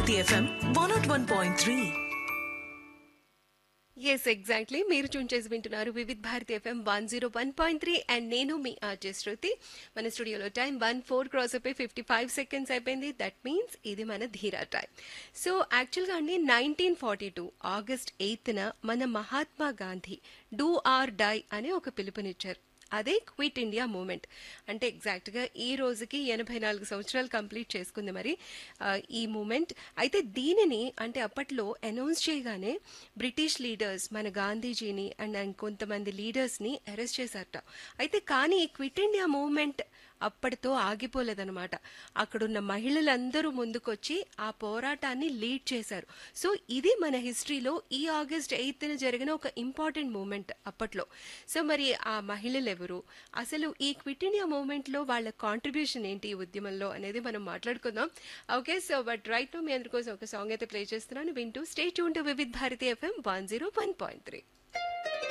Bharati FM one not one point three yes exactly మీరు tune చేసి వింటున్నారు Vividh Bharati FM one zero one point three and నేను మీ RJ Shruti మన స్టూడియోలో టైం వన్ ఫోర్ క్రాస్ అయిపోయి ఫిఫ్టీ ఫైవ్ సెకండ్స్ అయిపోయింది దట్ మీన్స్ ఇది మన ధీరా టైం సో యాక్చువల్గా అండి నైన్టీన్ ఫార్టీ టూ ఆగస్ట్ ఎయిత్న మన Mahatma Gandhi do or die అనే ఒక పిలుపునిచ్చారు అదే క్విట్ ఇండియా మూమెంట్ అంటే ఎగ్జాక్ట్గా ఈ రోజుకి ఎనభై నాలుగు సంవత్సరాలు కంప్లీట్ చేసుకుంది మరి ఆ, ఈ మూమెంట్ అయితే దీనిని అంటే అప్పట్లో అనౌన్స్ చేయగానే బ్రిటిష్ లీడర్స్ మన గాంధీజీని అండ్ ఇంకొంతమంది లీడర్స్ని అరెస్ట్ చేశారట అయితే కానీ ఈ క్విట్ ఇండియా మూమెంట్ అప్పటితో ఆగిపోలేదన్నమాట అక్కడున్న మహిళలందరూ ముందుకొచ్చి ఆ పోరాటాన్ని లీడ్ చేశారు సో ఇది మన హిస్టరీలో ఈ ఆగస్ట్ ఎయిత్న జరిగిన ఒక ఇంపార్టెంట్ మూమెంట్ అప్పట్లో సో మరి ఆ మహిళలు ఎవరు అసలు ఈ క్విట్ ఇండియా మూమెంట్లో వాళ్ళ కాంట్రిబ్యూషన్ ఏంటి ఈ ఉద్యమంలో అనేది మనం మాట్లాడుకుందాం ఓకే సో బట్ రైట్ మీ అందరి కోసం ఒక సాంగ్ అయితే ప్లే చేస్తున్నాను వింటూ stay tune to Vividh Bharati FM one zero one point three